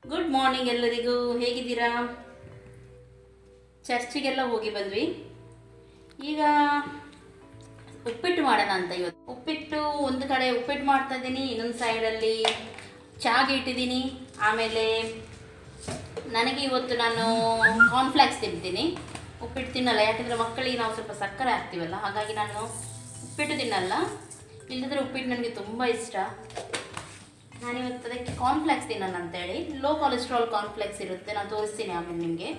Good morning ಎಲ್ಲರಿಗೂ ಹೇಗಿದ್ದೀರಾ ಚರ್ಚಿಗೆಲ್ಲ ಹೋಗಿ ಬಂದ್ವಿ ಈಗ ಉಪ್ಪಿಟ್ಟು ಮಾಡೋಣ ಅಂತ ಇವತ್ತು ಉಪ್ಪಿಟ್ಟು ಒಂದು ಕಡೆ ಉಪ್ಪಿಟ್ಟು ಮಾಡ್ತಾ ಇದ್ದೀನಿ ಇನ್ನೊಂದು ಸೈಡಲ್ಲಿ ಚಾಗೆ ಇಟ್ಟಿದ್ದೀನಿ ಆಮೇಲೆ ನನಗೆ ಇವತ್ತು ನಾನು ಕಾರ್ನ್ಫ್ಲಾಕ್ಸ್ ತಿಂತೀನಿ ಉಪ್ಪಿಟ್ಟು ತಿನ್ನಲ್ಲ ಯಾಕಂದರೆ ಮಕ್ಕಳಿಗೆ ನಾವು ಸ್ವಲ್ಪ ಸಕ್ಕರೆ ಹಾಕ್ತೀವಲ್ಲ ಹಾಗಾಗಿ ನಾನು ಉಪ್ಪಿಟ್ಟು ತಿನ್ನಲ್ಲ ಇಲ್ಲದ್ರೆ ಉಪ್ಪಿಟ್ಟು ನನಗೆ ತುಂಬ ಇಷ್ಟ ನಾನಿವತ್ತು ಅದಕ್ಕೆ ಕಾರ್ನ್ಫ್ಲೆಕ್ಸ್ ತಿನ್ನೋಣ ಅಂತೇಳಿ ಲೋ ಕೊಲೆಸ್ಟ್ರಾಲ್ ಕಾರ್ನ್ಫ್ಲೆಕ್ಸ್ ಇರುತ್ತೆ ನಾನು ತೋರಿಸ್ತೀನಿ ಆಮೇಲೆ ನಿಮಗೆ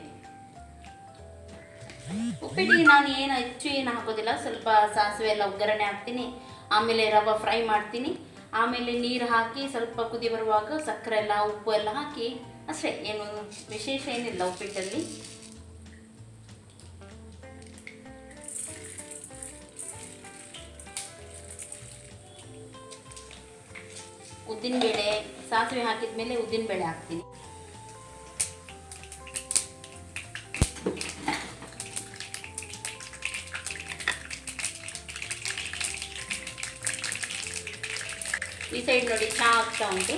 ಉಪ್ಪಿಟ್ಟಿಗೆ ನಾನು ಏನು ಹೆಚ್ಚು ಏನು ಹಾಕೋದಿಲ್ಲ ಸ್ವಲ್ಪ ಸಾಸಿವೆ ಎಲ್ಲ ಒಗ್ಗರಣೆ ಹಾಕ್ತೀನಿ ಆಮೇಲೆ ರವೆ ಫ್ರೈ ಮಾಡ್ತೀನಿ ಆಮೇಲೆ ನೀರು ಹಾಕಿ ಸ್ವಲ್ಪ ಕುದಿ ಬರುವಾಗ ಸಕ್ಕರೆ ಎಲ್ಲ ಉಪ್ಪು ಎಲ್ಲ ಹಾಕಿ ಅಷ್ಟೇ ಏನು ವಿಶೇಷ ಏನಿಲ್ಲ ಉಪ್ಪಿಟ್ಟಲ್ಲಿ ಉದ್ದಿನಬೇಳೆ ಸಾಸಿವೆ ಹಾಕಿದ ಮೇಲೆ ಉದ್ದಿನಬೇಳೆ ಹಾಕ್ತೀನಿ ಈ ಸೈಡ್ ನೋಡಿ ಚಹಾ ಆಗ್ತಾ ಉಂಟು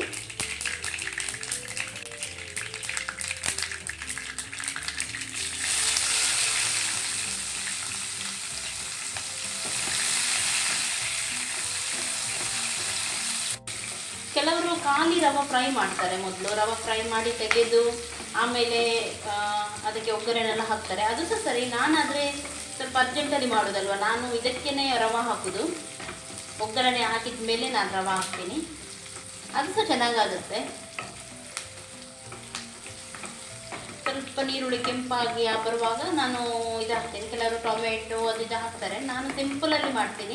ಕೆಲವರು ಖಾಲಿ ರವೆ ಫ್ರೈ ಮಾಡ್ತಾರೆ ಮೊದಲು ರವೆ ಫ್ರೈ ಮಾಡಿ ತೆಗೆದು ಆಮೇಲೆ ಆ, ಅದಕ್ಕೆ ಒಗ್ಗರಣೆಲ್ಲ ಹಾಕ್ತಾರೆ ಅದು ಸಹ ಸರಿ ನಾನಾದರೆ ಸ್ವಲ್ಪ ಅರ್ಜೆಂಟಲ್ಲಿ ಮಾಡೋದಲ್ವ ನಾನು ಇದಕ್ಕೇ ರವೆ ಹಾಕೋದು ಒಗ್ಗರಣೆ ಹಾಕಿದ ಮೇಲೆ ನಾನು ರವೆ ಹಾಕ್ತೀನಿ ಅದು ಸಹ ಚೆನ್ನಾಗಾಗುತ್ತೆ ಸ್ವಲ್ಪ ನೀರುಳ್ಳಿ ಕೆಂಪಾಗಿ ಆ ಬರುವಾಗ ನಾನು ಇದು ಹಾಕ್ತೀನಿ ಕೆಲವರು ಟೊಮೆಟೊ ಅದು ಇದು ಹಾಕ್ತಾರೆ ನಾನು ಸಿಂಪಲಲ್ಲಿ ಮಾಡ್ತೀನಿ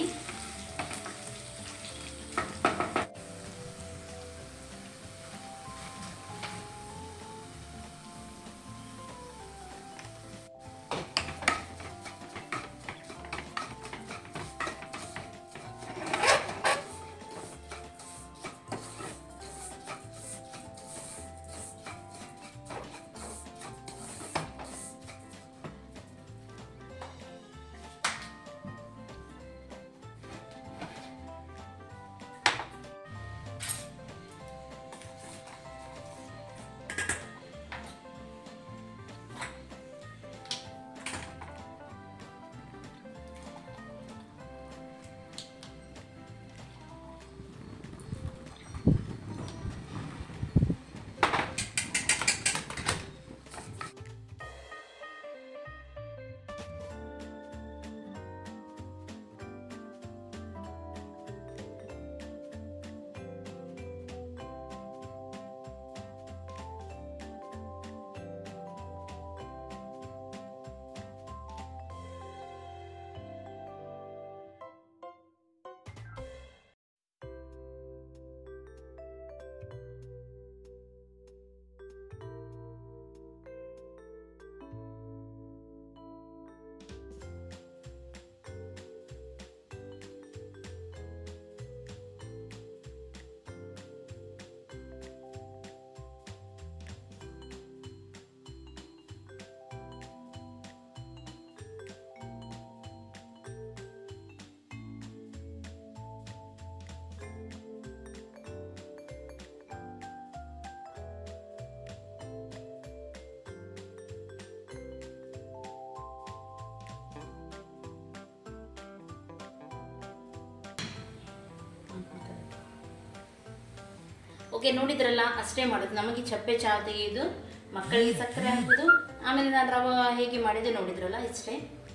ಓಕೆ ನೋಡಿದ್ರಲ್ಲ ಅಷ್ಟೇ ಮಾಡೋದು ನಮಗೆ ಚಪ್ಪೆ ಚಹಾ ತೆಗೆಯೋದು ಮಕ್ಕಳಿಗೆ ಸಕ್ಕರೆ ಹಾಕೋದು ಆಮೇಲೆ ನಾನು ರವೆ ಹೇಗೆ ಮಾಡಿದೆ ನೋಡಿದ್ರಲ್ಲ ಇಷ್ಟೇ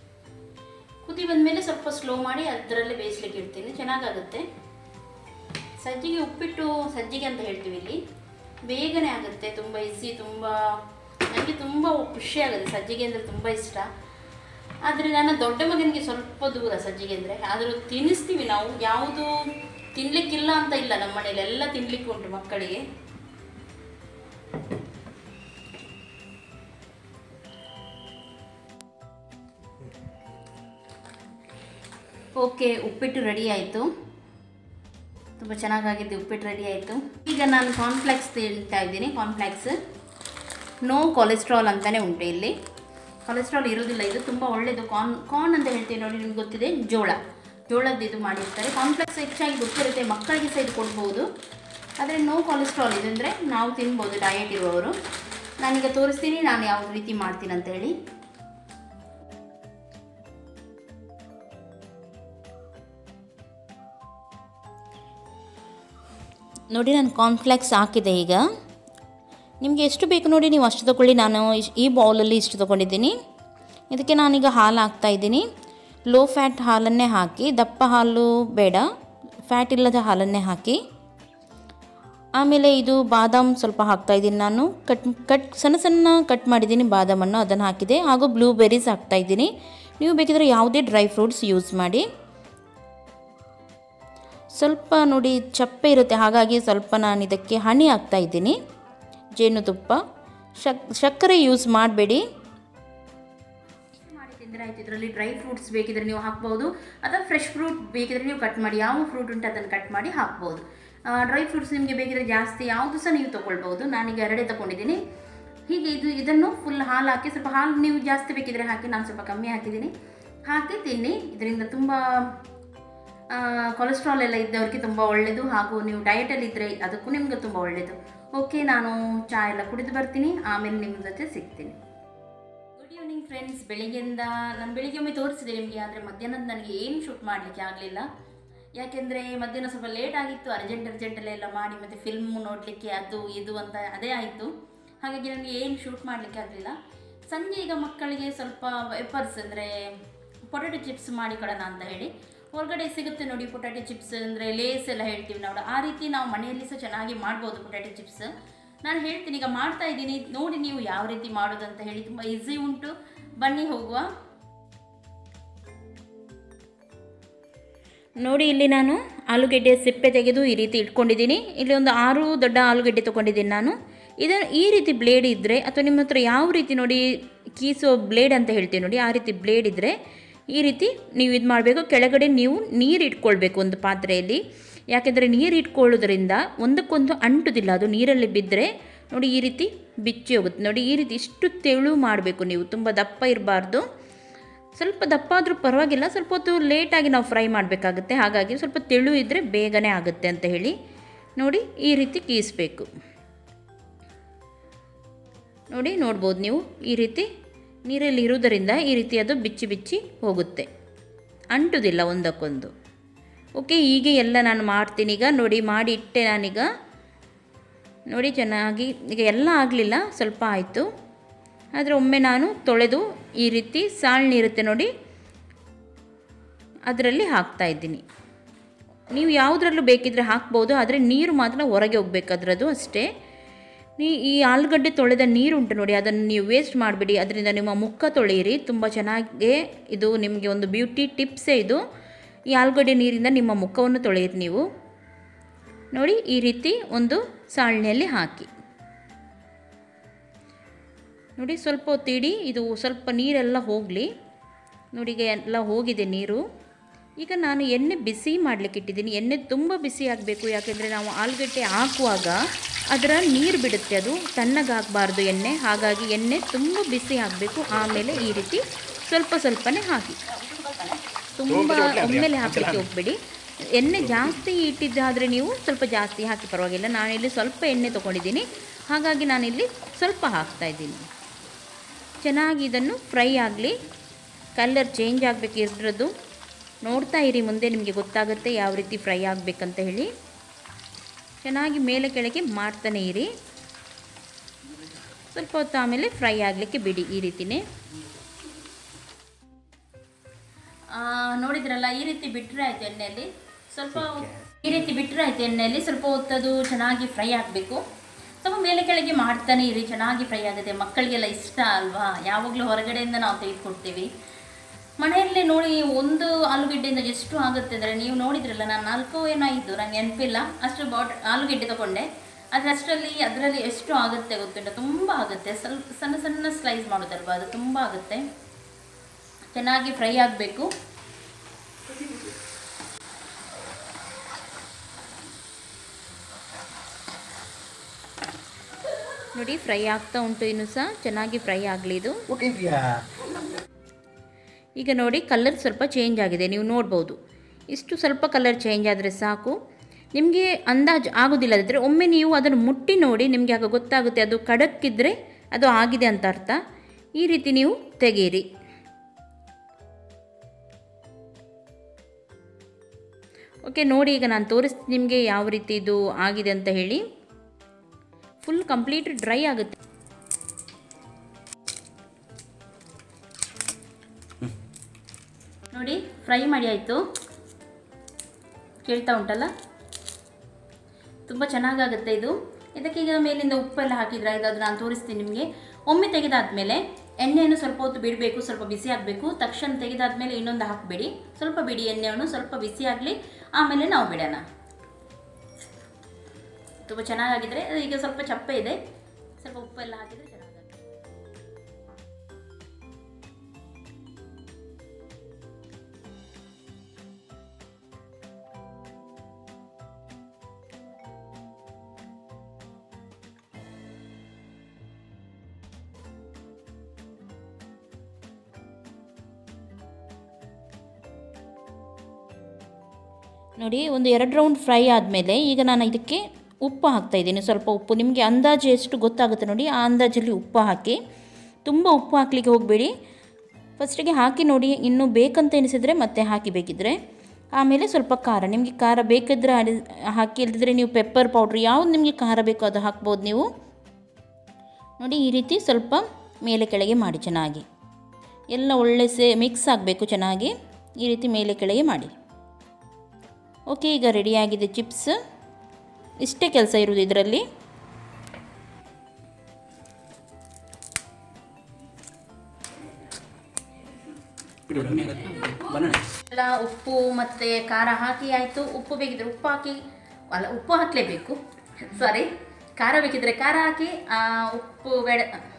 ಕುದಿ ಬಂದಮೇಲೆ ಸ್ವಲ್ಪ ಸ್ಲೋ ಮಾಡಿ ಅದರಲ್ಲೇ ಬೇಯಿಸ್ಲಿಕ್ಕೆ ಇಡ್ತೀನಿ ಚೆನ್ನಾಗಾಗುತ್ತೆ ಸಜ್ಜಿಗೆ ಉಪ್ಪಿಟ್ಟು ಸಜ್ಜಿಗೆ ಅಂತ ಹೇಳ್ತೀವಿ ಇಲ್ಲಿ ಬೇಗನೆ ಆಗುತ್ತೆ ತುಂಬ ಈಸಿ ತುಂಬ ನನಗೆ ತುಂಬ ಖುಷಿ ಆಗುತ್ತೆ ಸಜ್ಜಿಗೆ ಅಂದರೆ ತುಂಬ ಇಷ್ಟ ಆದರೆ ನನ್ನ ದೊಡ್ಡ ಮಗನಿಗೆ ಸ್ವಲ್ಪ ದೂರ ಸಜ್ಜಿಗೆ ಅಂದರೆ ಆದರೂ ತಿನ್ನಿಸ್ತೀವಿ ನಾವು ಯಾವುದು ತಿನ್ಲಿಕ್ಕಿಲ್ಲ ಅಂತ ಇಲ್ಲ ನಮ್ಮ ಮನೇಲಿ ಎಲ್ಲ ತಿನ್ಲಿಕ್ಕೆ ಉಂಟು ಮಕ್ಕಳಿಗೆ ಓಕೆ ಉಪ್ಪಿಟ್ಟು ರೆಡಿ ಆಯಿತು ತುಂಬ ಚೆನ್ನಾಗಾಗಿದೆ ಉಪ್ಪಿಟ್ಟು ರೆಡಿ ಆಯಿತು ಈಗ ನಾನು ಕಾರ್ನ್ಫ್ಲೆಕ್ಸ್ ತಿಂತಾ ಇದ್ದೀನಿ ಕಾರ್ನ್ಫ್ಲೆಕ್ಸ್ ನೋ ಕೊಲೆಸ್ಟ್ರಾಲ್ ಅಂತಲೇ ಉಂಟು ಇಲ್ಲಿ ಕೊಲೆಸ್ಟ್ರಾಲ್ ಇರೋದಿಲ್ಲ ಇದು ತುಂಬ ಒಳ್ಳೆಯದು ಕಾರ್ನ್ ಕಾರ್ನ್ ಅಂತ ಹೇಳ್ತೀವಿ ನೋಡಿ ನಿಮ್ಗೆ ಗೊತ್ತಿದೆ ಜೋಳ ಜೋಳದ್ದು ಇದು ಮಾಡಿರ್ತಾರೆ ಕಾಂಪ್ಲೆಕ್ಸ್ ಹೆಚ್ಚಾಗಿ ಗೊತ್ತಿರುತ್ತೆ ಮಕ್ಕಳಿಗೆ ಸಹ ಇದು ಕೊಡ್ಬೋದು ಆದರೆ ನೋ ಕೊಲೆಸ್ಟ್ರಾಲ್ ಇದೆ ಅಂದರೆ ನಾವು ತಿನ್ಬೋದು ಡಯಟ್ ಇರುವವರು ನಾನೀಗ ತೋರಿಸ್ತೀನಿ ನಾನು ಯಾವ ರೀತಿ ಮಾಡ್ತೀನಿ ಅಂತ ಹೇಳಿ ನೋಡಿ ನಾನು ಕಾರ್ನ್ಫ್ಲೆಕ್ಸ್ ಹಾಕಿದೆ ಈಗ ನಿಮಗೆ ಎಷ್ಟು ಬೇಕು ನೋಡಿ ನೀವು ಅಷ್ಟು ತಗೊಳ್ಳಿ ನಾನು ಇಶ್- ಈ ಬೌಲಲ್ಲಿ ಇಷ್ಟು ತೊಗೊಂಡಿದ್ದೀನಿ ಇದಕ್ಕೆ ನಾನೀಗ ಹಾಲು ಹಾಕ್ತಾ ಇದ್ದೀನಿ ಲೋ ಫ್ಯಾಟ್ ಹಾಲನ್ನೇ ಹಾಕಿ ದಪ್ಪ ಹಾಲು ಬೇಡ ಫ್ಯಾಟ್ ಇಲ್ಲದ ಹಾಲನ್ನೇ ಹಾಕಿ ಆಮೇಲೆ ಇದು ಬಾದಾಮ್ ಸ್ವಲ್ಪ ಹಾಕ್ತಾ ಇದ್ದೀನಿ ನಾನು ಕಟ್ ಕಟ್ ಸಣ್ಣ ಸಣ್ಣ ಕಟ್ ಮಾಡಿದ್ದೀನಿ ಬಾದಾಮನ್ನು ಅದನ್ನು ಹಾಕಿದೆ ಹಾಗೂ ಬ್ಲೂಬೆರೀಸ್ ಹಾಕ್ತಾ ಇದ್ದೀನಿ ನೀವು ಬೇಕಿದ್ರೆ ಯಾವುದೇ ಡ್ರೈ ಫ್ರೂಟ್ಸ್ ಯೂಸ್ ಮಾಡಿ ಸ್ವಲ್ಪ ನೋಡಿ ಚಪ್ಪೆ ಇರುತ್ತೆ ಹಾಗಾಗಿ ಸ್ವಲ್ಪ ನಾನು ಇದಕ್ಕೆ ಹನಿ ಹಾಕ್ತಾ ಇದ್ದೀನಿ ಜೇನುತುಪ್ಪ ಶಕ್ ಸಕ್ಕರೆ ಯೂಸ್ ಮಾಡಬೇಡಿ ಮಾಡಿ ತಿಂದರೆ ಆಯ್ತು ಇದರಲ್ಲಿ ಡ್ರೈ ಫ್ರೂಟ್ಸ್ ಬೇಕಿದ್ರೆ ನೀವು ಹಾಕ್ಬೋದು ಅಥವಾ ಫ್ರೆಶ್ ಫ್ರೂಟ್ ಬೇಕಿದ್ರೆ ನೀವು ಕಟ್ ಮಾಡಿ ಯಾವ ಫ್ರೂಟ್ ಉಂಟು ಅದನ್ನು ಕಟ್ ಮಾಡಿ ಹಾಕ್ಬೋದು ಡ್ರೈ ಫ್ರೂಟ್ಸ್ ನಿಮಗೆ ಬೇಕಿದ್ರೆ ಜಾಸ್ತಿ ಯಾವುದು ಸಹ ನೀವು ತೊಗೊಳ್ಬೋದು ನಾನೀಗ ಎರಡೇ ತೊಗೊಂಡಿದ್ದೀನಿ ಹೀಗೆ ಇದು ಇದನ್ನು ಫುಲ್ ಹಾಲು ಹಾಕಿ ಸ್ವಲ್ಪ ಹಾಲು ನೀವು ಜಾಸ್ತಿ ಬೇಕಿದ್ರೆ ಹಾಕಿ ನಾನು ಸ್ವಲ್ಪ ಕಮ್ಮಿ ಹಾಕಿದ್ದೀನಿ ಹಾಕಿ ತಿನ್ನಿ ಇದರಿಂದ ತುಂಬ ಕೊಲೆಸ್ಟ್ರಾಲ್ ಎಲ್ಲ ಇದ್ದವ್ರಿಗೆ ತುಂಬ ಒಳ್ಳೆಯದು ಹಾಗೂ ನೀವು ಡಯಟಲ್ಲಿ ಇದ್ದರೆ ಅದಕ್ಕೂ ನಿಮ್ಗೆ ತುಂಬ ಒಳ್ಳೆಯದು ಓಕೆ ನಾನು ಚಹಾ ಎಲ್ಲ ಕುಡಿದು ಬರ್ತೀನಿ ಆಮೇಲೆ ನಿಮ್ಮ ಜೊತೆ ಸಿಗ್ತೀನಿ ಗುಡ್ ಈವ್ನಿಂಗ್ ಫ್ರೆಂಡ್ಸ್ ಬೆಳಿಗ್ಗೆಯಿಂದ ನಾನು ಬೆಳಿಗ್ಗೆ ಒಮ್ಮೆ ತೋರಿಸಿದೆ ನಿಮಗೆ ಆದರೆ ಮಧ್ಯಾಹ್ನದ ನನಗೆ ಏನು ಶೂಟ್ ಮಾಡಲಿಕ್ಕೆ ಆಗಲಿಲ್ಲ ಯಾಕೆಂದರೆ ಮಧ್ಯಾಹ್ನ ಸ್ವಲ್ಪ ಲೇಟ್ ಆಗಿತ್ತು ಅರ್ಜೆಂಟ್ ಅರ್ಜೆಂಟಲ್ಲೆಲ್ಲ ಮಾಡಿ ಮತ್ತು ಫಿಲ್ಮ್ ನೋಡಲಿಕ್ಕೆ ಅದು ಇದು ಅಂತ ಅದೇ ಆಯಿತು ಹಾಗಾಗಿ ನನಗೆ ಏನು ಶೂಟ್ ಮಾಡಲಿಕ್ಕೆ ಆಗಲಿಲ್ಲ ಸಂಜೆ ಈಗ ಮಕ್ಕಳಿಗೆ ಸ್ವಲ್ಪ ವೆಪರ್ಸ್ ಅಂದರೆ ಪೊಟ್ಯಾಟೊ ಚಿಪ್ಸ್ ಮಾಡಿ ಕೊಡೋಣ ಅಂತ ಹೇಳಿ ಹೊರಗಡೆ ಸಿಗುತ್ತೆ ನೋಡಿ ಪೊಟ್ಯಾಟೊ ಚಿಪ್ಸ್ ಅಂದರೆ ಲೇಸ್ ಎಲ್ಲ ಹೇಳ್ತೀವಿ ನಾವು ಆ ರೀತಿ ನಾವು ಮನೆಯಲ್ಲಿ ಸಹ ಚೆನ್ನಾಗಿ ಮಾಡ್ಬೋದು ಪೊಟ್ಯಾಟೊ ಚಿಪ್ಸ್ ನಾನು ಹೇಳ್ತೀನಿ ಈಗ ಮಾಡ್ತಾ ಇದ್ದೀನಿ ನೋಡಿ ನೀವು ಯಾವ ರೀತಿ ಮಾಡೋದು ಅಂತ ಹೇಳಿ ತುಂಬ ಈಸಿ ಉಂಟು ಬನ್ನಿ ಹೋಗುವ ನೋಡಿ ಇಲ್ಲಿ ನಾನು ಆಲೂಗೆಡ್ಡೆ ಸಿಪ್ಪೆ ತೆಗೆದು ಈ ರೀತಿ ಇಟ್ಕೊಂಡಿದ್ದೀನಿ ಇಲ್ಲಿ ಒಂದು ಆರು ದೊಡ್ಡ ಆಲೂಗೆಡ್ಡೆ ತೊಗೊಂಡಿದ್ದೀನಿ ನಾನು ಇದನ್ನು ಈ ರೀತಿ ಬ್ಲೇಡ್ ಇದ್ದರೆ ಅಥವಾ ನಿಮ್ಮ ಹತ್ರ ಯಾವ ರೀತಿ ನೋಡಿ ಕೀಸೋ ಬ್ಲೇಡ್ ಅಂತ ಹೇಳ್ತೀವಿ ನೋಡಿ ಆ ರೀತಿ ಬ್ಲೇಡ್ ಇದ್ದರೆ ಈ ರೀತಿ ನೀವು ಇದು ಮಾಡಬೇಕು ಕೆಳಗಡೆ ನೀವು ನೀರು ಇಟ್ಕೊಳ್ಬೇಕು ಒಂದು ಪಾತ್ರೆಯಲ್ಲಿ ಯಾಕೆಂದರೆ ನೀರು ಇಟ್ಕೊಳ್ಳೋದ್ರಿಂದ ಒಂದಕ್ಕೊಂದು ಅಂಟುದಿಲ್ಲ ಅದು ನೀರಲ್ಲಿ ಬಿದ್ದರೆ ನೋಡಿ ಈ ರೀತಿ ಬಿಚ್ಚಿ ಹೋಗುತ್ತೆ ನೋಡಿ ಈ ರೀತಿ ಇಷ್ಟು ತೆಳು ಮಾಡಬೇಕು ನೀವು ತುಂಬ ದಪ್ಪ ಇರಬಾರ್ದು ಸ್ವಲ್ಪ ದಪ್ಪ ಆದರೂ ಪರವಾಗಿಲ್ಲ ಸ್ವಲ್ಪ ಹೊತ್ತು ಲೇಟಾಗಿ ನಾವು ಫ್ರೈ ಮಾಡಬೇಕಾಗುತ್ತೆ ಹಾಗಾಗಿ ಸ್ವಲ್ಪ ತೆಳು ಇದ್ದರೆ ಬೇಗನೆ ಆಗುತ್ತೆ ಅಂತ ಹೇಳಿ ನೋಡಿ ಈ ರೀತಿ ಕೀಸಬೇಕು ನೋಡಿ ನೋಡ್ಬೋದು ನೀವು ಈ ರೀತಿ ನೀರಲ್ಲಿ ಇರುವುದರಿಂದ ಈ ರೀತಿ ಅದು ಬಿಚ್ಚಿ ಬಿಚ್ಚಿ ಹೋಗುತ್ತೆ ಅಂಟುದಿಲ್ಲ ಒಂದಕ್ಕೊಂದು ಓಕೆ ಹೀಗೆ ಎಲ್ಲ ನಾನು ಮಾಡ್ತೀನಿ ಈಗ ನೋಡಿ ಮಾಡಿ ಇಟ್ಟೆ ನಾನೀಗ ನೋಡಿ ಚೆನ್ನಾಗಿ ಈಗ ಎಲ್ಲ ಆಗಲಿಲ್ಲ ಸ್ವಲ್ಪ ಆಯಿತು ಆದರೆ ಒಮ್ಮೆ ನಾನು ತೊಳೆದು ಈ ರೀತಿ ಸಾಳ್ನಿ ಇರುತ್ತೆ ನೋಡಿ ಅದರಲ್ಲಿ ಹಾಕ್ತಾ ಇದ್ದೀನಿ ನೀವು ಯಾವುದ್ರಲ್ಲೂ ಬೇಕಿದ್ರೆ ಹಾಕ್ಬೋದು ಆದರೆ ನೀರು ಮಾತ್ರ ಹೊರಗೆ ಹೋಗ್ಬೇಕು ಅದರದ್ದು ಅಷ್ಟೇ ನೀ ಈ ಆಲೂಗಡ್ಡೆ ತೊಳೆದ ನೀರು ಉಂಟು ನೋಡಿ ಅದನ್ನು ನೀವು ವೇಸ್ಟ್ ಮಾಡಬೇಡಿ ಅದರಿಂದ ನಿಮ್ಮ ಮುಖ ತೊಳೆಯಿರಿ ತುಂಬ ಚೆನ್ನಾಗಿ ಇದು ನಿಮಗೆ ಒಂದು ಬ್ಯೂಟಿ ಟಿಪ್ಸೇ ಇದು ಈ ಆಲೂಗಡ್ಡೆ ನೀರಿಂದ ನಿಮ್ಮ ಮುಖವನ್ನು ತೊಳೆಯಿರಿ ನೀವು ನೋಡಿ ಈ ರೀತಿ ಒಂದು ಸಾಳ್ನೆಯಲ್ಲಿ ಹಾಕಿ ನೋಡಿ ಸ್ವಲ್ಪ ಹೊತ್ತು ಇಡಿ ಇದು ಸ್ವಲ್ಪ ನೀರೆಲ್ಲ ಹೋಗಲಿ ನೋಡಿ ಈಗ ಎಲ್ಲ ಹೋಗಿದೆ ನೀರು ಈಗ ನಾನು ಎಣ್ಣೆ ಬಿಸಿ ಮಾಡಲಿಕ್ಕೆ ಇಟ್ಟಿದ್ದೀನಿ ಎಣ್ಣೆ ತುಂಬ ಬಿಸಿ ಆಗಬೇಕು ಯಾಕೆಂದರೆ ನಾವು ಆಲೂಗಡ್ಡೆ ಹಾಕುವಾಗ ಅದರ ನೀರು ಬಿಡುತ್ತೆ ಅದು ತಣ್ಣಗಾಗಬಾರ್ದು ಎಣ್ಣೆ ಹಾಗಾಗಿ ಎಣ್ಣೆ ತುಂಬ ಬಿಸಿ ಆಗಬೇಕು ಆಮೇಲೆ ಈ ರೀತಿ ಸ್ವಲ್ಪ ಸ್ವಲ್ಪನೇ ಹಾಕಿ ತುಂಬ ಒಮ್ಮೆಲೆ ಹಾಕಲಿಕ್ಕೆ ಹೋಗಬೇಡಿ ಎಣ್ಣೆ ಜಾಸ್ತಿ ಇಟ್ಟಿದ್ದಾದರೆ ನೀವು ಸ್ವಲ್ಪ ಜಾಸ್ತಿ ಹಾಕಿ ಪರವಾಗಿಲ್ಲ ನಾನಿಲ್ಲಿ ಸ್ವಲ್ಪ ಎಣ್ಣೆ ತೊಗೊಂಡಿದ್ದೀನಿ ಹಾಗಾಗಿ ನಾನಿಲ್ಲಿ ಸ್ವಲ್ಪ ಹಾಕ್ತಾ ಇದ್ದೀನಿ ಚೆನ್ನಾಗಿ ಇದನ್ನು ಫ್ರೈ ಆಗಲಿ ಕಲರ್ ಚೇಂಜ್ ಆಗಬೇಕು ಇದ್ರದ್ದು ನೋಡ್ತಾ ಇರಿ ಮುಂದೆ ನಿಮಗೆ ಗೊತ್ತಾಗುತ್ತೆ ಯಾವ ರೀತಿ ಫ್ರೈ ಆಗಬೇಕಂತ ಹೇಳಿ ಚೆನ್ನಾಗಿ ಮೇಲೆ ಕೆಳಗೆ ಮಾಡ್ತಾನೆ ಇರಿ ಸ್ವಲ್ಪ ಹೊತ್ತು ಆಮೇಲೆ ಫ್ರೈ ಆಗಲಿಕ್ಕೆ ಬಿಡಿ ಈ ರೀತಿನೇ ನೋಡಿದ್ರಲ್ಲ ಈ ರೀತಿ ಬಿಟ್ಟರೆ ಆಯ್ತು ಎಣ್ಣೆಯಲ್ಲಿ ಸ್ವಲ್ಪ ಈ ರೀತಿ ಬಿಟ್ಟರೆ ಆಯ್ತು ಎಣ್ಣೆಯಲ್ಲಿ ಸ್ವಲ್ಪ ಹೊತ್ತದು ಚೆನ್ನಾಗಿ ಫ್ರೈ ಆಗಬೇಕು ಸ್ವಲ್ಪ ಮೇಲೆ ಕೆಳಗೆ ಮಾಡ್ತಾನೆ ಇರಿ ಚೆನ್ನಾಗಿ ಫ್ರೈ ಆಗುತ್ತೆ ಮಕ್ಕಳಿಗೆಲ್ಲ ಇಷ್ಟ ಅಲ್ವಾ ಯಾವಾಗಲೂ ಹೊರಗಡೆಯಿಂದ ನಾವು ತೆಗೆದುಕೊಡ್ತೀವಿ ಮನೆಯಲ್ಲೇ ನೋಡಿ ಒಂದು ಆಲೂಗೆಡ್ಡೆಯಿಂದ ಎಷ್ಟು ಆಗುತ್ತೆ ಅಂದರೆ ನೀವು ನೋಡಿದ್ರಲ್ಲ ನಾನು ನಾಲ್ಕು ಏನೋ ಇದ್ದು ನನಗೆ ನೆನಪಿಲ್ಲ ಅಷ್ಟು ಬಾಟ್ ಆಲೂಗೆಡ್ಡೆ ತೊಗೊಂಡೆ ಆದರೆ ಅಷ್ಟರಲ್ಲಿ ಅದರಲ್ಲಿ ಎಷ್ಟು ಆಗುತ್ತೆ ಗೊತ್ತುಂಟ ತುಂಬ ಆಗುತ್ತೆ ಸ್ವಲ್ಪ ಸಣ್ಣ ಸಣ್ಣ ಸ್ಲೈಸ್ ಮಾಡೋದಲ್ವಾ ಅದು ತುಂಬ ಆಗುತ್ತೆ ಚೆನ್ನಾಗಿ ಫ್ರೈ ಆಗಬೇಕು ನೋಡಿ ಫ್ರೈ ಆಗ್ತಾ ಉಂಟು ಇನ್ನು ಸಹ ಚೆನ್ನಾಗಿ ಫ್ರೈ ಆಗಲಿ ಇದು ಓಕೆ ಪ್ರಿಯಾ ಈಗ ನೋಡಿ ಕಲರ್ ಸ್ವಲ್ಪ ಚೇಂಜ್ ಆಗಿದೆ ನೀವು ನೋಡ್ಬೋದು ಇಷ್ಟು ಸ್ವಲ್ಪ ಕಲರ್ ಚೇಂಜ್ ಆದರೆ ಸಾಕು ನಿಮಗೆ ಅಂದಾಜು ಆಗೋದಿಲ್ಲದಿದ್ದರೆ ಒಮ್ಮೆ ನೀವು ಅದನ್ನು ಮುಟ್ಟಿ ನೋಡಿ ನಿಮಗೆ ಆಗ ಗೊತ್ತಾಗುತ್ತೆ ಅದು ಕಡಕ್ಕಿದ್ರೆ ಅದು ಆಗಿದೆ ಅಂತ ಅರ್ಥ ಈ ರೀತಿ ನೀವು ತೆಗೆಯಿರಿ ಓಕೆ ನೋಡಿ ಈಗ ನಾನು ತೋರಿಸ್ತೀನಿ ನಿಮಗೆ ಯಾವ ರೀತಿ ಇದು ಆಗಿದೆ ಅಂತ ಹೇಳಿ ಫುಲ್ ಕಂಪ್ಲೀಟ್ ಡ್ರೈ ಆಗುತ್ತೆ ನೋಡಿ ಫ್ರೈ ಮಾಡಿ ಆಯಿತು ಕೇಳ್ತಾ ಉಂಟಲ್ಲ ತುಂಬ ಚೆನ್ನಾಗಾಗುತ್ತೆ ಇದು ಇದಕ್ಕೀಗ ಮೇಲಿಂದ ಉಪ್ಪೆಲ್ಲ ಹಾಕಿದ್ರೆ ಇದು ಅದು ನಾನು ತೋರಿಸ್ತೀನಿ ನಿಮಗೆ ಒಮ್ಮೆ ತೆಗೆದಾದ್ಮೇಲೆ ಎಣ್ಣೆಯನ್ನು ಸ್ವಲ್ಪ ಹೊತ್ತು ಬಿಡಬೇಕು ಸ್ವಲ್ಪ ಬಿಸಿ ಆಗಬೇಕು ತಕ್ಷಣ ತೆಗೆದಾದ್ಮೇಲೆ ಇನ್ನೊಂದು ಹಾಕಬೇಡಿ ಸ್ವಲ್ಪ ಬಿಡಿ ಎಣ್ಣೆಯನ್ನು ಸ್ವಲ್ಪ ಬಿಸಿ ಆಗಲಿ ಆಮೇಲೆ ನಾವು ಬಿಡೋಣ ತುಂಬ ಚೆನ್ನಾಗಾಗಿದ್ರೆ ಈಗ ಸ್ವಲ್ಪ ಚಪ್ಪೆ ಇದೆ ಸ್ವಲ್ಪ ಉಪ್ಪೆಲ್ಲ ಹಾಕಿದರೆ ಚೆನ್ನಾಗಾಗುತ್ತೆ ನೋಡಿ ಒಂದು ಎರಡು ರೌಂಡ್ ಫ್ರೈ ಆದಮೇಲೆ ಈಗ ನಾನು ಇದಕ್ಕೆ ಉಪ್ಪು ಹಾಕ್ತಾ ಇದ್ದೀನಿ ಸ್ವಲ್ಪ ಉಪ್ಪು ನಿಮಗೆ ಅಂದಾಜು ಎಷ್ಟು ಗೊತ್ತಾಗುತ್ತೆ ನೋಡಿ ಆ ಅಂದಾಜಲ್ಲಿ ಉಪ್ಪು ಹಾಕಿ ತುಂಬ ಉಪ್ಪು ಹಾಕಲಿಕ್ಕೆ ಹೋಗಬೇಡಿ ಫಸ್ಟಿಗೆ ಹಾಕಿ ನೋಡಿ ಇನ್ನೂ ಬೇಕಂತ ಎನಿಸಿದರೆ ಮತ್ತೆ ಹಾಕಿ ಬೇಕಿದ್ರೆ ಆಮೇಲೆ ಸ್ವಲ್ಪ ಖಾರ ನಿಮಗೆ ಖಾರ ಬೇಕಿದ್ರೆ ಅಡಿ- ಹಾಕಿ ಇಲ್ಲದಿದ್ರೆ ನೀವು ಪೆಪ್ಪರ್ ಪೌಡ್ರ್ ಯಾವ್ದು ನಿಮಗೆ ಖಾರ ಬೇಕೋ ಅದು ಹಾಕ್ಬೋದು ನೀವು ನೋಡಿ ಈ ರೀತಿ ಸ್ವಲ್ಪ ಮೇಲೆ ಕೆಳಗೆ ಮಾಡಿ ಚೆನ್ನಾಗಿ ಎಲ್ಲ ಒಳ್ಳೆ ಸೇ ಮಿಕ್ಸ್ ಆಗಬೇಕು ಚೆನ್ನಾಗಿ ಈ ರೀತಿ ಮೇಲೆ ಕೆಳಗೆ ಮಾಡಿ ಓಕೆ ಈಗ ರೆಡಿಯಾಗಿದೆ ಚಿಪ್ಸ್ ಇಷ್ಟೇ ಕೆಲಸ ಇರೋದು ಇದರಲ್ಲಿ ಎಲ್ಲ ಉಪ್ಪು ಮತ್ತು ಖಾರ ಹಾಕಿ ಆಯಿತು ಉಪ್ಪು ಬೇಕಿದ್ರೆ ಉಪ್ಪು ಹಾಕಿ ಅಲ್ಲ ಉಪ್ಪು ಹಾಕಲೇಬೇಕು ಸಾರಿ ಖಾರ ಬೇಕಿದ್ರೆ ಖಾರ ಹಾಕಿ ಆ, ಉಪ್ಪು ಬೇಡ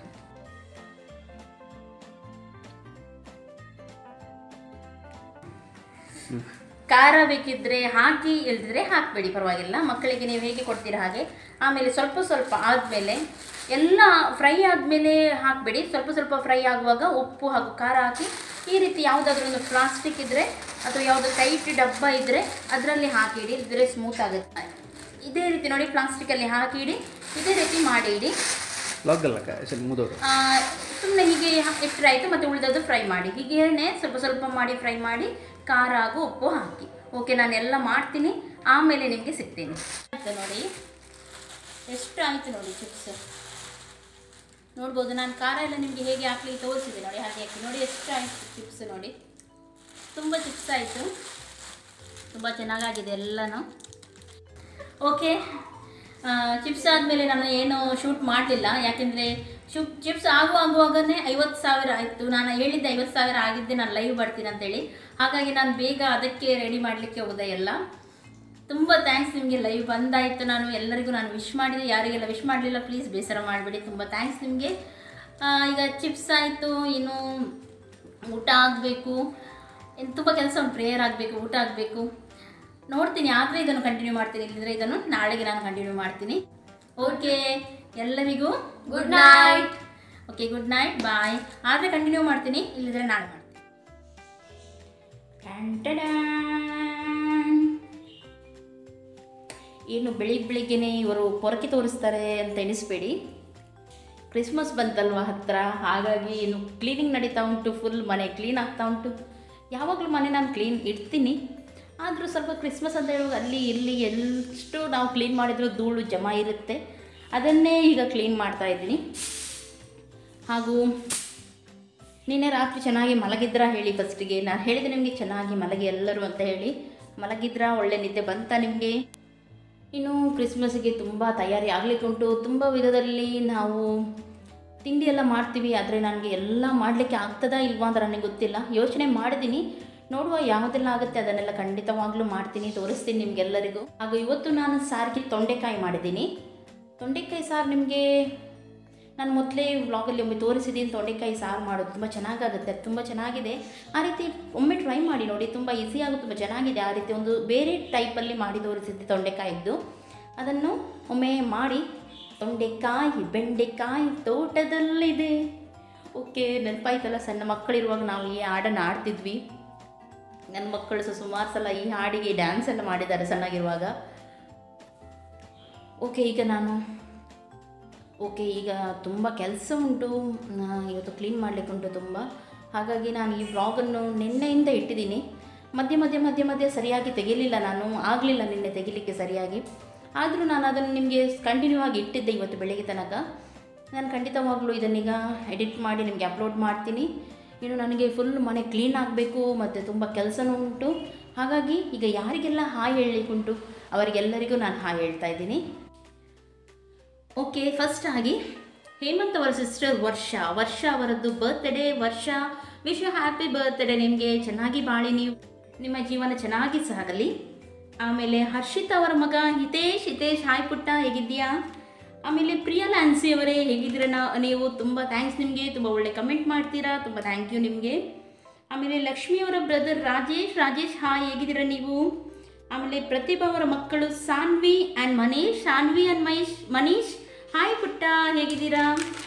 ಖಾರ ಬೇಕಿದ್ರೆ ಹಾಕಿ ಇಲ್ದಿದ್ರೆ ಹಾಕಬೇಡಿ ಪರವಾಗಿಲ್ಲ ಮಕ್ಕಳಿಗೆ ನೀವು ಹೇಗೆ ಕೊಡ್ತೀರಾ ಹಾಗೆ ಆಮೇಲೆ ಸ್ವಲ್ಪ ಸ್ವಲ್ಪ ಆದಮೇಲೆ ಎಲ್ಲ ಫ್ರೈ ಆದಮೇಲೆ ಹಾಕಬೇಡಿ ಸ್ವಲ್ಪ ಸ್ವಲ್ಪ ಫ್ರೈ ಆಗುವಾಗ ಉಪ್ಪು ಹಾಗೂ ಖಾರ ಹಾಕಿ ಈ ರೀತಿ ಯಾವುದಾದ್ರೂ ಒಂದು ಪ್ಲಾಸ್ಟಿಕ್ ಇದ್ದರೆ ಅಥವಾ ಯಾವುದೋ ಟೈಟ್ ಡಬ್ಬ ಇದ್ದರೆ ಅದರಲ್ಲಿ ಹಾಕಿಡಿ ಇದ್ರೆ ಸ್ಮೂತ್ ಆಗುತ್ತೆ ಇದೇ ರೀತಿ ನೋಡಿ ಪ್ಲಾಸ್ಟಿಕಲ್ಲಿ ಹಾಕಿಡಿ ಇದೇ ರೀತಿ ಮಾಡಿ ಇಡಿ ಲಾಗಲ್ಲಕ್ಕ ಸ್ವಲ್ಪ ಮುದೋರು ಸುಮ್ಮನೆ ಹೀಗೆ ಇಟ್ಟರೆ ಆಯಿತು ಮತ್ತು ಉಳಿದದ್ದು ಫ್ರೈ ಮಾಡಿ ಹೀಗೇನೆ ಸ್ವಲ್ಪ ಸ್ವಲ್ಪ ಮಾಡಿ ಫ್ರೈ ಮಾಡಿ ಖಾರ ಹಾಗೂ ಉಪ್ಪು ಹಾಕಿ ಓಕೆ ನಾನು ಎಲ್ಲ ಮಾಡ್ತೀನಿ ಆಮೇಲೆ ನಿಮಗೆ ಸಿಗ್ತೀನಿ ಆಯಿತು ನೋಡಿ ಎಷ್ಟು ಆಯಿತು ನೋಡಿ ಚಿಪ್ಸ್ ನೋಡ್ಬೋದು ನಾನು ಖಾರ ಎಲ್ಲ ನಿಮಗೆ ಹೇಗೆ ಹಾಕ್ಲಿಕ್ಕೆ ತೋರಿಸಿದೆ ನೋಡಿ ಹಾಗೆ ಹಾಕಿ ನೋಡಿ ಎಷ್ಟು ಆಯಿತು ಚಿಪ್ಸ್ ನೋಡಿ ತುಂಬ ಚಿಪ್ಸ್ ಆಯಿತು ತುಂಬ ಚೆನ್ನಾಗಾಗಿದೆ ಎಲ್ಲನೂ ಓಕೆ ಚಿಪ್ಸ್ ಆದಮೇಲೆ ನಾನು ಏನು ಶೂಟ್ ಮಾಡಲಿಲ್ಲ ಯಾಕೆಂದರೆ ಶೂ ಚಿಪ್ಸ್ ಆಗುವ ಆಗುವಾಗನೇ ಐವತ್ತು ಸಾವಿರ ಆಯಿತು ನಾನು ಹೇಳಿದ್ದೆ ಐವತ್ತು ಸಾವಿರ ಆಗಿದ್ದೆ ನಾನು ಲೈವ್ ಬರ್ತೀನಿ ಅಂತೇಳಿ ಹಾಗಾಗಿ ನಾನು ಬೇಗ ಅದಕ್ಕೆ ರೆಡಿ ಮಾಡಲಿಕ್ಕೆ ಹೋದೆ ಎಲ್ಲ ತುಂಬ ಥ್ಯಾಂಕ್ಸ್ ನಿಮಗೆ ಲೈವ್ ಬಂದಾಯಿತು ನಾನು ಎಲ್ಲರಿಗೂ ನಾನು ವಿಶ್ ಮಾಡಿದೆ ಯಾರಿಗೆಲ್ಲ ವಿಶ್ ಮಾಡಲಿಲ್ಲ ಪ್ಲೀಸ್ ಬೇಸರ ಮಾಡಬೇಡಿ ತುಂಬ ಥ್ಯಾಂಕ್ಸ್ ನಿಮಗೆ ಈಗ ಚಿಪ್ಸ್ ಆಯಿತು ಇನ್ನು ಊಟ ಆಗಬೇಕು ಇನ್ನು ತುಂಬ ಕೆಲಸ ಉಂಟು ಪ್ರೇಯರ್ ಆಗಬೇಕು ಊಟ ಆಗಬೇಕು ನೋಡ್ತೀನಿ ಆದರೆ ಇದನ್ನು ಕಂಟಿನ್ಯೂ ಮಾಡ್ತೀನಿ ಇಲ್ಲದ್ರೆ ಇದನ್ನು ನಾಳೆಗೆ ನಾನು ಕಂಟಿನ್ಯೂ ಮಾಡ್ತೀನಿ ಓಕೆ ಎಲ್ಲರಿಗೂ good night okay good night bye ಆದರೆ ಕಂಟಿನ್ಯೂ ಮಾಡ್ತೀನಿ ಇಲ್ಲದ್ರೆ ನಾಳೆ ಮಾಡ್ತೀನಿ ಟನ್-ಟಡಾನ್. ಏನು ಬೆಳಿಗ್ಗೆ ಬೆಳಿಗ್ಗೆನೇ ಇವರು ಪೊರಕೆ ತೋರಿಸ್ತಾರೆ ಅಂತ ಎಣಿಸ್ಬೇಡಿ ಕ್ರಿಸ್ಮಸ್ ಬಂತಲ್ವ ಹತ್ತಿರ ಹಾಗಾಗಿ ಇನ್ನು ಕ್ಲೀನಿಂಗ್ ನಡೀತಾ ಉಂಟು ಫುಲ್ ಮನೆ ಕ್ಲೀನ್ ಆಗ್ತಾ ಉಂಟು ಯಾವಾಗಲೂ ಮನೆ ನಾನು ಕ್ಲೀನ್ ಇಡ್ತೀನಿ ಆದರೂ ಸ್ವಲ್ಪ ಕ್ರಿಸ್ಮಸ್ ಅಂತ ಹೇಳುವಾಗ ಅಲ್ಲಿ ಇಲ್ಲಿ ಎಷ್ಟು ನಾವು ಕ್ಲೀನ್ ಮಾಡಿದರೂ ಧೂಳು ಜಮಾ ಇರುತ್ತೆ ಅದನ್ನೇ ಈಗ ಕ್ಲೀನ್ ಮಾಡ್ತಾ ಇದ್ದೀನಿ ಹಾಗೂ ನಿನ್ನೆ ರಾತ್ರಿ ಚೆನ್ನಾಗಿ ಮಲಗಿದ್ರಾ ಹೇಳಿ ಫಸ್ಟಿಗೆ ನಾನು ಹೇಳಿದೆ ನಿಮಗೆ ಚೆನ್ನಾಗಿ ಮಲಗಿ ಎಲ್ಲರೂ ಅಂತ ಹೇಳಿ ಮಲಗಿದ್ರಾ ಒಳ್ಳೆ ನಿದ್ದೆ ಬಂತ ನಿಮಗೆ ಇನ್ನು ಕ್ರಿಸ್ಮಸ್ಗೆ ತುಂಬ ತಯಾರಿ ಆಗಲಿಕ್ಕೆ ಉಂಟು ತುಂಬ ವಿಧದಲ್ಲಿ ನಾವು ತಿಂಡಿ ಎಲ್ಲ ಮಾಡ್ತೀವಿ ಆದರೆ ನನಗೆ ಎಲ್ಲ ಮಾಡಲಿಕ್ಕೆ ಆಗ್ತದಾ ಇಲ್ವಾ ಅಂತ ನನಗೆ ಗೊತ್ತಿಲ್ಲ ಯೋಚನೆ ಮಾಡಿದ್ದೀನಿ ನೋಡುವ ಯಾವುದೆಲ್ಲ ಆಗುತ್ತೆ ಅದನ್ನೆಲ್ಲ ಖಂಡಿತವಾಗ್ಲೂ ಮಾಡ್ತೀನಿ ತೋರಿಸ್ತೀನಿ ನಿಮಗೆಲ್ಲರಿಗೂ ಹಾಗೂ ಇವತ್ತು ನಾನು ಸಾರಿಗೆ ತೊಂಡೆಕಾಯಿ ಮಾಡಿದ್ದೀನಿ ತೊಂಡೆಕಾಯಿ ಸಾರು ನಿಮಗೆ ನಾನು ಮೊದಲೇ ವ್ಲಾಗಲ್ಲಿ ಒಮ್ಮೆ ತೋರಿಸಿದ್ದೀನಿ ತೊಂಡೆಕಾಯಿ ಸಾರು ಮಾಡೋದು ತುಂಬ ಚೆನ್ನಾಗಾಗುತ್ತೆ ಅದು ತುಂಬ ಚೆನ್ನಾಗಿದೆ ಆ ರೀತಿ ಒಮ್ಮೆ ಟ್ರೈ ಮಾಡಿ ನೋಡಿ ತುಂಬ ಈಸಿ ಆಗುತ್ತೆ ತುಂಬ ಚೆನ್ನಾಗಿದೆ ಆ ರೀತಿ ಒಂದು ಬೇರೆ ಟೈಪಲ್ಲಿ ಮಾಡಿ ತೋರಿಸಿದ್ದೆ ತೊಂಡೆಕಾಯಿದ್ದು ಅದನ್ನು ಒಮ್ಮೆ ಮಾಡಿ ತೊಂಡೆಕಾಯಿ ಬೆಂಡೆಕಾಯಿ ತೋಟದಲ್ಲಿದೆ ಓಕೆ ನೆನಪಾಯ್ತಲ್ಲ ಸಣ್ಣ ಮಕ್ಕಳಿರುವಾಗ ನಾವು ಈ ಹಾಡನ್ನು ಆಡ್ತಿದ್ವಿ ನನ್ನ ಮಕ್ಕಳು ಸಹ ಸುಮಾರು ಸಲ ಈ ಹಾಡಿಗೆ ಡ್ಯಾನ್ಸನ್ನು ಮಾಡಿದ್ದಾರೆ ಸಣ್ಣಗಿರುವಾಗ ಓಕೆ ಈಗ ನಾನು ಓಕೆ ಈಗ ತುಂಬ ಕೆಲಸ ಉಂಟು ಆ, ಇವತ್ತು ಕ್ಲೀನ್ ಮಾಡಲಿಕ್ಕೆ ಉಂಟು ತುಂಬ ಹಾಗಾಗಿ ನಾನು ಈ ವ್ಲಾಗನ್ನು ನಿನ್ನೆಯಿಂದ ಇಟ್ಟಿದ್ದೀನಿ ಮಧ್ಯೆ ಮಧ್ಯೆ ಮಧ್ಯೆ ಮಧ್ಯೆ ಸರಿಯಾಗಿ ತೆಗಿಲಿಲ್ಲ ನಾನು ಆಗಲಿಲ್ಲ ನಿನ್ನೆ ತೆಗಿಲಿಕ್ಕೆ ಸರಿಯಾಗಿ ಆದರೂ ನಾನು ಅದನ್ನು ನಿಮಗೆ ಕಂಟಿನ್ಯೂ ಆಗಿ ಇಟ್ಟಿದ್ದೆ ಇವತ್ತು ಬೆಳಗ್ಗೆ ತನಕ ನಾನು ಖಂಡಿತವಾಗ್ಲೂ ಇದನ್ನೀಗ ಎಡಿಟ್ ಮಾಡಿ ನಿಮಗೆ ಅಪ್ಲೋಡ್ ಮಾಡ್ತೀನಿ ಇನ್ನು ನನಗೆ ಫುಲ್ ಮನೆ ಕ್ಲೀನ್ ಆಗಬೇಕು ಮತ್ತು ತುಂಬ ಕೆಲಸನೂ ಉಂಟು ಹಾಗಾಗಿ ಈಗ ಯಾರಿಗೆಲ್ಲ ಹಾಯ್ ಹೇಳಲಿಕ್ಕುಂಟು ಅವರಿಗೆಲ್ಲರಿಗೂ ನಾನು ಹಾಯ್ ಹೇಳ್ತಾ ಇದ್ದೀನಿ ಓಕೆ ಫಸ್ಟ್ ಆಗಿ ಹೇಮಂತ್ ಅವರ ಸಿಸ್ಟರ್ ವರ್ಷ ವರ್ಷ ಅವರದ್ದು ಬರ್ತ್ಡೇ ವರ್ಷ ವಿಶ್ ಯು ಹ್ಯಾಪಿ ಬರ್ತ್ಡೇ ನಿಮಗೆ ಚೆನ್ನಾಗಿ ಬಾಳಿ ನೀವು ನಿಮ್ಮ ಜೀವನ ಚೆನ್ನಾಗಿ ಸಾಗಲಿ ಆಮೇಲೆ ಹರ್ಷಿತ್ ಅವರ ಮಗ ಹಿತೇಶ್ ಹಿತೇಶ್ ಹಾಯ್ ಪುಟ್ಟ ಹೇಗಿದ್ದೀಯಾ ಆಮೇಲೆ ಪ್ರಿಯಾ ಲ್ಯಾನ್ಸಿ ಅವರೇ ಹೇಗಿದ್ದೀರ ನಾ ನೀವು ತುಂಬ ಥ್ಯಾಂಕ್ಸ್ ನಿಮಗೆ ತುಂಬ ಒಳ್ಳೆ ಕಮೆಂಟ್ ಮಾಡ್ತೀರಾ ತುಂಬ ಥ್ಯಾಂಕ್ ಯು ನಿಮಗೆ ಆಮೇಲೆ ಲಕ್ಷ್ಮಿ ಅವರ ಬ್ರದರ್ ರಾಜೇಶ್ ರಾಜೇಶ್ ಹಾಯ್ ಹೇಗಿದ್ದೀರಾ ನೀವು ಆಮೇಲೆ ಪ್ರತಿಭಾ ಅವರ ಮಕ್ಕಳು Saanvi and Manish Saanvi and Mahesh Manish hi ಪುಟ್ಟ ಹೇಗಿದ್ದೀರಾ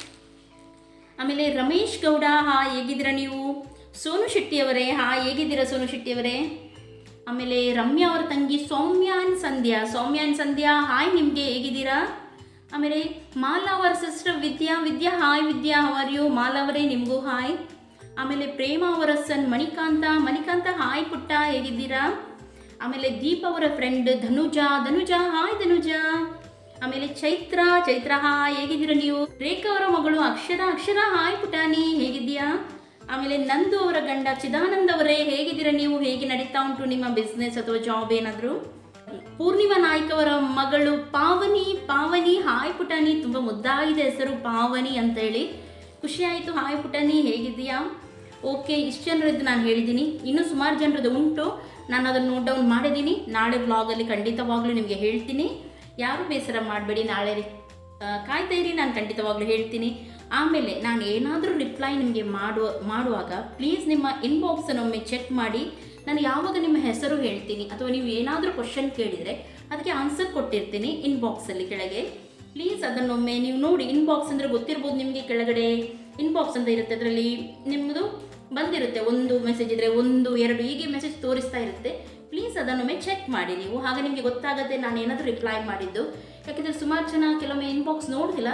ಆಮೇಲೆ ರಮೇಶ್ ಗೌಡ ಹಾ ಹೇಗಿದ್ದೀರಾ ನೀವು ಸೋನು ಶೆಟ್ಟಿ ಅವರೇ ಹಾ ಹೇಗಿದ್ದೀರಾ ಸೋನು ಶೆಟ್ಟಿ ಅವರೇ ಆಮೇಲೆ ರಮ್ಯಾ ಅವರ ತಂಗಿ Soumya and Sandhya Soumya and Sandhya hi ನಿಮಗೆ ಹೇಗಿದ್ದೀರಾ ಆಮೇಲೆ ಮಾಲಾ ಅವರ ಸಿಸ್ಟರ್ ವಿದ್ಯಾ ವಿದ್ಯಾ ಹಾಯ್ ವಿದ್ಯಾ ಅವರ್ ಯು ಮಾಲಾ ಅವರೇ ನಿಮಗೂ ಹಾಯ್ ಆಮೇಲೆ ಪ್ರೇಮ ಅವರ ಸನ್ ಮಣಿಕಾಂತ ಮಣಿಕಾಂತ ಹಾಯ್ ಪುಟ್ಟ ಹೇಗಿದ್ದೀರಾ ಆಮೇಲೆ ದೀಪ ಅವರ ಫ್ರೆಂಡ್ ಧನುಜಾ ಧನುಜಾ ಹಾಯ್ ಧನುಜಾ ಆಮೇಲೆ ಚೈತ್ರ ಚೈತ್ರ ಹಾಯ್ ಹೇಗಿದ್ದೀರಾ ನೀವು ರೇಖಾ ಅವರ ಮಗಳು ಅಕ್ಷರ ಅಕ್ಷರ ಹಾಯ್ ಪುಟಾನಿ ಹೇಗಿದ್ದೀಯಾ ಆಮೇಲೆ ನಂದು ಅವರ ಗಂಡ ಚಿದಾನಂದ್ ಅವರೇ ಹೇಗಿದ್ದೀರಾ ನೀವು ಹೇಗೆ ನಡೀತಾ ಉಂಟು ನಿಮ್ಮ ಬಿಸ್ನೆಸ್ ಅಥವಾ ಜಾಬ್ ಏನಾದರೂ ಪೂರ್ಣಿಮಾ ನಾಯ್ಕ ಅವರ ಮಗಳು ಪಾವನಿ ಪಾವನಿ ಹಾಯ್ ಪುಟಾನಿ ತುಂಬ ಮುದ್ದಾಗಿದೆ ಹೆಸರು ಪಾವನಿ ಅಂತ ಹೇಳಿ ಖುಷಿ ಆಯಿತು ಹಾಯ್ ಪುಟಾನಿ ಹೇಗಿದ್ದೀಯಾ ಓಕೆ ಇಷ್ಟು ಜನರದ್ದು ನಾನು ಹೇಳಿದ್ದೀನಿ ಇನ್ನೂ ಸುಮಾರು ಜನರದ್ದು ಉಂಟು ನಾನು ಅದನ್ನು ನೋಟ್ ಡೌನ್ ಮಾಡಿದ್ದೀನಿ ನಾಳೆ ವ್ಲಾಗಲ್ಲಿ ಖಂಡಿತವಾಗ್ಲೂ ನಿಮಗೆ ಹೇಳ್ತೀನಿ ಯಾರು ಬೇಸರ ಮಾಡಬೇಡಿ ನಾಳೆ ಆ, ಕಾಯ್ತಾ ಇರಿ ನಾನು ಖಂಡಿತವಾಗ್ಲೂ ಹೇಳ್ತೀನಿ ಆಮೇಲೆ ನಾನು ಏನಾದರೂ ರಿಪ್ಲೈ ನಿಮಗೆ ಮಾಡುವ ಮಾಡುವಾಗ ಪ್ಲೀಸ್ ನಿಮ್ಮ ಇನ್ಬಾಕ್ಸನ್ನು ಒಮ್ಮೆ ಚೆಕ್ ಮಾಡಿ ನಾನು ಯಾವಾಗ ನಿಮ್ಮ ಹೆಸರು ಹೇಳ್ತೀನಿ ಅಥವಾ ನೀವು ಏನಾದರೂ ಕ್ವಶನ್ ಕೇಳಿದರೆ ಅದಕ್ಕೆ ಆನ್ಸರ್ ಕೊಟ್ಟಿರ್ತೀನಿ ಇನ್ಬಾಕ್ಸಲ್ಲಿ ಕೆಳಗೆ ಪ್ಲೀಸ್ ಅದನ್ನೊಮ್ಮೆ ನೀವು ನೋಡಿ ಇನ್ಬಾಕ್ಸ್ ಅಂದರೆ ಗೊತ್ತಿರ್ಬೋದು ನಿಮಗೆ ಕೆಳಗಡೆ ಇನ್ಬಾಕ್ಸ್ ಅಂತ ಇರುತ್ತೆ ಅದರಲ್ಲಿ ನಿಮ್ಮದು ಬಂದಿರುತ್ತೆ ಒಂದು ಮೆಸೇಜ್ ಇದ್ದರೆ ಒಂದು ಎರಡು ಹೀಗೆ ಮೆಸೇಜ್ ತೋರಿಸ್ತಾ ಇರುತ್ತೆ ಪ್ಲೀಸ್ ಅದನ್ನೊಮ್ಮೆ ಚೆಕ್ ಮಾಡಿ ನೀವು ಆಗ ನಿಮಗೆ ಗೊತ್ತಾಗುತ್ತೆ ನಾನು ಏನಾದರೂ ರಿಪ್ಲೈ ಮಾಡಿದ್ದು ಯಾಕೆಂದರೆ ಸುಮಾರು ಜನ ಕೆಲವೊಮ್ಮೆ ಇನ್ಬಾಕ್ಸ್ ನೋಡೋದಿಲ್ಲ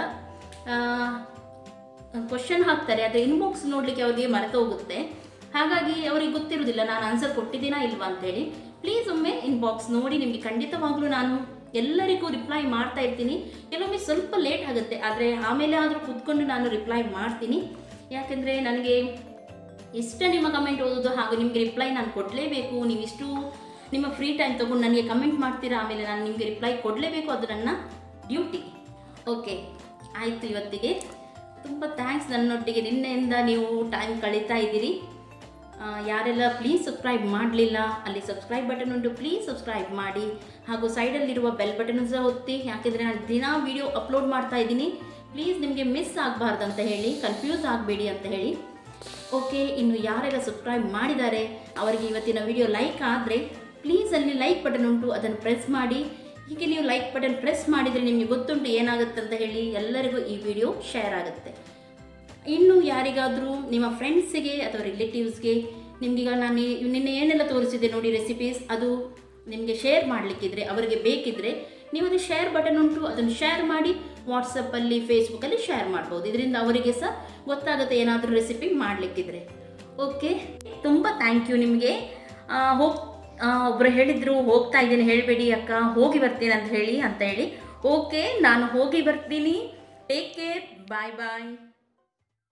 ಕ್ವಶನ್ ಹಾಕ್ತಾರೆ ಆದರೆ ಇನ್ಬಾಕ್ಸ್ ನೋಡಲಿಕ್ಕೆ ಅವ್ರಿಗೆ ಮರೆತು ಹೋಗುತ್ತೆ ಹಾಗಾಗಿ ಅವ್ರಿಗೆ ಗೊತ್ತಿರೋದಿಲ್ಲ ನಾನು ಆನ್ಸರ್ ಕೊಟ್ಟಿದ್ದೀನಾ ಇಲ್ವಾ ಅಂತೇಳಿ ಪ್ಲೀಸ್ ಒಮ್ಮೆ ಇನ್ಬಾಕ್ಸ್ ನೋಡಿ ನಿಮಗೆ ಖಂಡಿತವಾಗ್ಲೂ ನಾನು ಎಲ್ಲರಿಗೂ ರಿಪ್ಲೈ ಮಾಡ್ತಾ ಇರ್ತೀನಿ ಕೆಲವೊಮ್ಮೆ ಸ್ವಲ್ಪ ಲೇಟ್ ಆಗುತ್ತೆ ಆದರೆ ಆಮೇಲೆ ಆದರೂ ಕೂತ್ಕೊಂಡು ನಾನು ರಿಪ್ಲೈ ಮಾಡ್ತೀನಿ ಯಾಕೆಂದರೆ ನನಗೆ ಇಷ್ಟ ನಿಮ್ಮ ಕಮೆಂಟ್ ಓದೋದು ಹಾಗೂ ನಿಮಗೆ ರಿಪ್ಲೈ ನಾನು ಕೊಡಲೇಬೇಕು ನೀವಿಷ್ಟು ನಿಮ್ಮ ಫ್ರೀ ಟೈಮ್ ತೊಗೊಂಡು ನನಗೆ ಕಮೆಂಟ್ ಮಾಡ್ತೀರಾ ಆಮೇಲೆ ನಾನು ನಿಮಗೆ ರಿಪ್ಲೈ ಕೊಡಲೇಬೇಕು ಅದು ನನ್ನ ಡ್ಯೂಟಿ ಓಕೆ ಆಯಿತು ಇವತ್ತಿಗೆ ತುಂಬ ಥ್ಯಾಂಕ್ಸ್ ನನ್ನೊಟ್ಟಿಗೆ ನಿನ್ನೆಯಿಂದ ನೀವು ಟೈಮ್ ಕಳೀತಾ ಇದ್ದೀರಿ ಆ, ಯಾರೆಲ್ಲ ಪ್ಲೀಸ್ ಸಬ್ಸ್ಕ್ರೈಬ್ ಮಾಡಲಿಲ್ಲ ಅಲ್ಲಿ ಸಬ್ಸ್ಕ್ರೈಬ್ ಬಟನ್ ಉಂಟು ಪ್ಲೀಸ್ ಸಬ್ಸ್ಕ್ರೈಬ್ ಮಾಡಿ ಹಾಗೂ ಸೈಡಲ್ಲಿರುವ ಬೆಲ್ ಬಟನ್ ಸಹ ಒತ್ತಿ ಯಾಕೆಂದರೆ ನಾನು ದಿನಾ ವಿಡಿಯೋ ಅಪ್ಲೋಡ್ ಮಾಡ್ತಾ ಇದ್ದೀನಿ ಪ್ಲೀಸ್ ನಿಮಗೆ ಮಿಸ್ ಆಗಬಾರ್ದು ಅಂತ ಹೇಳಿ ಕನ್ಫ್ಯೂಸ್ ಆಗಬೇಡಿ ಅಂತ ಹೇಳಿ ಓಕೆ ಇನ್ನು ಯಾರೆಲ್ಲ ಸಬ್ಸ್ಕ್ರೈಬ್ ಮಾಡಿದ್ದಾರೆ ಅವರಿಗೆ ಇವತ್ತಿನ ವಿಡಿಯೋ ಲೈಕ್ ಆದರೆ ಪ್ಲೀಸ್ ಅಲ್ಲಿ ಲೈಕ್ ಬಟನ್ ಉಂಟು ಅದನ್ನು ಪ್ರೆಸ್ ಮಾಡಿ ಹೀಗೆ ನೀವು ಲೈಕ್ ಬಟನ್ ಪ್ರೆಸ್ ಮಾಡಿದರೆ ನಿಮಗೆ ಗೊತ್ತುಂಟು ಏನಾಗುತ್ತೆ ಅಂತ ಹೇಳಿ ಎಲ್ಲರಿಗೂ ಈ ವಿಡಿಯೋ ಶೇರ್ ಆಗುತ್ತೆ ಇನ್ನು ಯಾರಿಗಾದರೂ ನಿಮ್ಮ ಫ್ರೆಂಡ್ಸಿಗೆ ಅಥವಾ ರಿಲೇಟಿವ್ಸ್ಗೆ ನಿಮಗೀಗ ನಾನು ಈ- ನಿನ್ನೆ ಏನೆಲ್ಲ ತೋರಿಸಿದೆ ನೋಡಿ ರೆಸಿಪೀಸ್ ಅದು ನಿಮಗೆ ಶೇರ್ ಮಾಡಲಿಕ್ಕಿದ್ರೆ ಅವರಿಗೆ ಬೇಕಿದ್ದರೆ ನೀವು ಅದು ಶೇರ್ ಬಟನ್ ಉಂಟು ಅದನ್ನು ಶೇರ್ ಮಾಡಿ ವಾಟ್ಸಪ್ಪಲ್ಲಿ ಫೇಸ್ಬುಕ್ಕಲ್ಲಿ ಶೇರ್ ಮಾಡ್ಬೋದು ಇದರಿಂದ ಅವರಿಗೆ ಸಹ ಗೊತ್ತಾಗುತ್ತೆ ಏನಾದರೂ ರೆಸಿಪಿ ಮಾಡಲಿಕ್ಕಿದ್ರೆ ಓಕೆ ತುಂಬ ಥ್ಯಾಂಕ್ ಯು ನಿಮಗೆ ಹೋಗ್ ಒಬ್ಬರು ಹೇಳಿದರು ಹೋಗ್ತಾ ಇದ್ದೀನಿ ಹೇಳಬೇಡಿ ಅಕ್ಕ ಹೋಗಿ ಬರ್ತೀನಿ ಅಂತ ಹೇಳಿ ಅಂತ ಹೇಳಿ ಓಕೆ ನಾನು ಹೋಗಿ ಬರ್ತೀನಿ ಟೇಕ್ ಕೇರ್ ಬಾಯ್ ಬಾಯ್